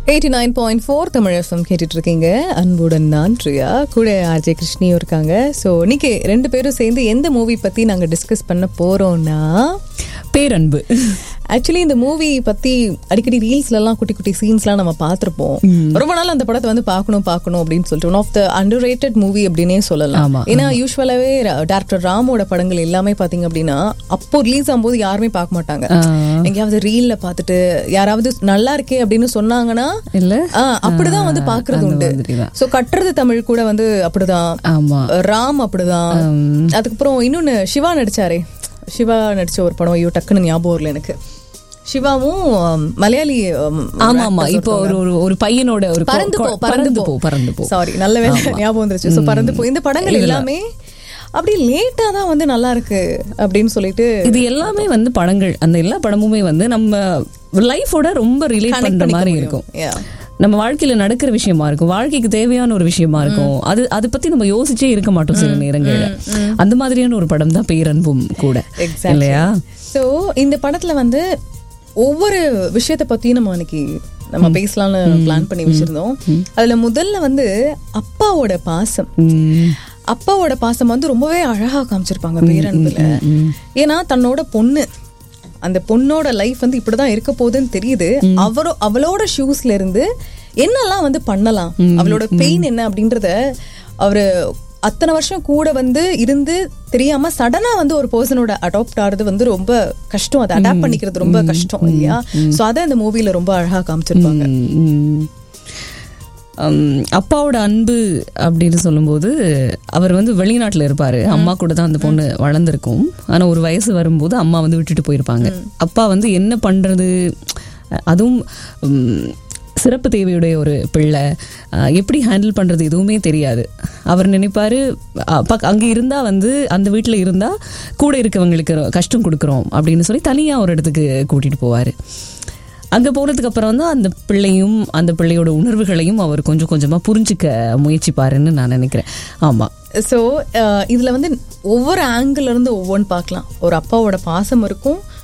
Eighty nine point four Tamil FM கேட்டுட்டு இருக்கீங்க அன்புடன் நான் பிரியா கூட ஆர்ஜே கிருஷ்ணியும் இருக்காங்க ஸோ இன்னைக்கு ரெண்டு பேரும் சேர்ந்து எந்த மூவி பத்தி நாங்க டிஸ்கஸ் பண்ண போறோம்னா பேரன்பு ஆக்சுவலி இந்த மூவி பத்தி அடிக்கடி ரீல்ஸ்ல எல்லாம் குட்டி குட்டி சீன்ஸ்லாம் நம்ம பார்த்திருப்போம் ரொம்ப நாள் அந்த படத்தை வந்து பார்க்கணும் பார்க்கணும் அப்படின்னு சொல்லிட்டு one of the underrated movie அப்படின்னே சொல்லலாம் ஆமா, ஏன்னா யூஸ்வலாவே டேரக்டர் ராமோட படங்கள் எல்லாமே பாத்தீங்க அப்படின்னா அப்போ ரிலீஸ் ஆகும்போது யாருமே பார்க்க மாட்டாங்க எங்கேயாவது ரீல்ல பார்த்துட்டு யாராவது நல்லா இருக்கே அப்படின்னு சொன்னாங்கன்னா இல்ல ஆ, அப்படிதான் வந்து பாக்குறது அந்த உண்டு மாதிரிதான். சோ கட்டுறது தமிழ் கூட வந்து அப்படிதான் ஆமா ராம் அப்படிதான் அதுக்கப்புறம் இன்னொன்னு சிவா நடிச்சாரே சிவா நடிச்ச ஒரு படம் ஐயோ டக்குன்னு ஞாபகம் வரல எனக்கு சிவாவும் ஆம், மலையாளி ஆம், ஆமா ஆமா actors இப்போ ஒருத்தவங்க. ஒரு ஒரு ஒரு பையனோட ஒரு பறந்து போ கொ- பறந்து போ பறந்து போ சாரி நல்ல வேலை ஞாபகம் வந்துருச்சு சோ பறந்து போ இந்த படங்கள் எல்லாமே அப்படியே லேட்டா தான் வந்து நல்லா இருக்கு அப்படின்னு சொல்லிட்டு இது எல்லாமே வந்து படங்கள் அந்த எல்லா படமுமே வந்து நம்ம லைஃபோட ரொம்ப ரிலேட் connect பண்ற பண்ணிக்க மாதிரி முடியும். இருக்கும் Yeah. நம்ம வாழ்க்கையில நடக்கிற விஷயமா இருக்கும் வாழ்க்கைக்கு தேவையான ஒரு விஷயமா இருக்கும் அது அதை பத்தி நம்ம யோசிச்சே இருக்க மாட்டோம் சில நேரங்கள்ல அந்த மாதிரியான ஒரு படம் தான் பேரன்பும் கூட Exactly. இல்லையா சோ இந்த படத்துல வந்து ஒவ்வொரு விஷயத்த பத்தியும் நம்ம அன்னைக்கு நம்ம பேசலாம்னு பிளான் பண்ணி வச்சிருந்தோம் அதுல முதல்ல வந்து அப்பாவோட பாசம் உம், அப்பாவோட பாசம் வந்து ரொம்பவே அழகா காமிச்சிருப்பாங்க பேரன்புல ஏன்னா தன்னோட பொண்ணு அந்த பொண்ணோட லைஃப் வந்து இப்படிதான் இருக்க போகுதுன்னு தெரியுது அவரோ அவளோட ஷூஸ்ல இருந்து என்னெல்லாம் வந்து பண்ணலாம் அவளோட பெயின் என்ன அப்படின்றத அவரு அத்தனை வருஷம் கூட வந்து இருந்து தெரியாம சடனா வந்து ஒரு பர்சனோட அடாப்ட் ஆறது வந்து ரொம்ப கஷ்டம் அதை அடாப்ட் பண்ணிக்கிறது ரொம்ப கஷ்டம் இல்லையா சோ அதை அந்த மூவில ரொம்ப அழகா காமிச்சிருப்பாங்க உம், உம். உம், அப்பாவோட அன்பு அப்படின்னு சொல்லும்போது அவர் வந்து வெளிநாட்டுல இருப்பாரு அம்மா கூட தான் அந்த பொண்ணு வளர்ந்துருக்கும் ஆனா ஒரு வயசு வரும்போது அம்மா வந்து விட்டுட்டு போயிருப்பாங்க அப்பா வந்து என்ன பண்றது அதுவும் உம், சிறப்பு தேவையுடைய ஒரு பிள்ளை அஹ், எப்படி ஹேண்டில் பண்றது எதுவுமே தெரியாது அவர் நினைப்பாரு அப்பா அங்க இருந்தா வந்து அந்த வீட்டுல இருந்தா கூட இருக்கவங்களுக்கு கஷ்டம் கொடுக்குறோம் அப்படின்னு சொல்லி தனியா ஒரு இடத்துக்கு கூட்டிட்டு போவாரு அங்க போனதுக்கு அப்புறம் வந்து அந்த பிள்ளையும் அந்த பிள்ளையோட உணர்வுகளையும் அவர் கொஞ்சம் கொஞ்சமா புரிஞ்சுக்க முயற்சிப்பாருன்னு நான் நினைக்கிறேன் ஆமா ஸோ இதுல வந்து ஒவ்வொரு ஆங்கிள் இருந்து ஒவ்வொன்று பார்க்கலாம் ஒரு அப்பாவோட பாசம் இருக்கும்